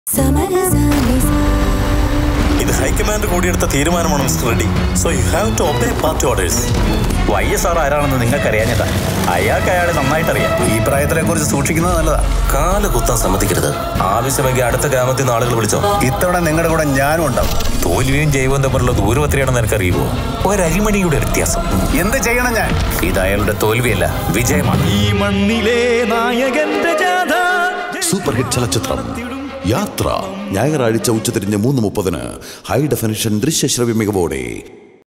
ഇത് ഹൈക്കമാൻഡ് കൂടിയെടുത്ത തീരുമാനമാണ് mister Reddy so you have to obey party orders Y S R ആരാണെന്ന് നിങ്ങൾക്ക് അറിയാഞ്ഞതാ അയാൾക്ക് അയാളെ നന്നായിട്ട് അറിയാം ഈ പ്രായത്തിനെ കുറിച്ച് സൂക്ഷിക്കുന്നത് നല്ലതാ കാല് കുത്താൻ സമ്മതിക്കരുത് ആവശ്യമെങ്കിൽ അടുത്ത ഗ്രാമത്തിൽ നിന്ന് ആളുകൾ വിളിച്ചോ ഇത്തവണ നിങ്ങളുടെ കൂടെ ഞാനും ഉണ്ടാവും തോൽവിയും ജൈവവും തമ്മിലുള്ള ദൂരം എത്രയാണെന്ന് എനിക്കറിയുമോ ഒരരിമണിയുടെ വ്യത്യാസം എന്ത് ചെയ്യണം ഞാൻ ഇത് അയാളുടെ തോൽവിയല്ല വിജയമാണ് ഈ മണ്ണിലെ നായകന്റെ ജാഥ സൂപ്പർ ഹിറ്റ് ചലച്ചിത്രം യാത്ര ഞായറാഴ്ച ഉച്ചതിരിഞ്ഞ് മൂന്ന് മുപ്പതിന് ഹൈ ഡെഫിനിഷൻ ദൃശ്യശ്രവ്യ മികവോടെ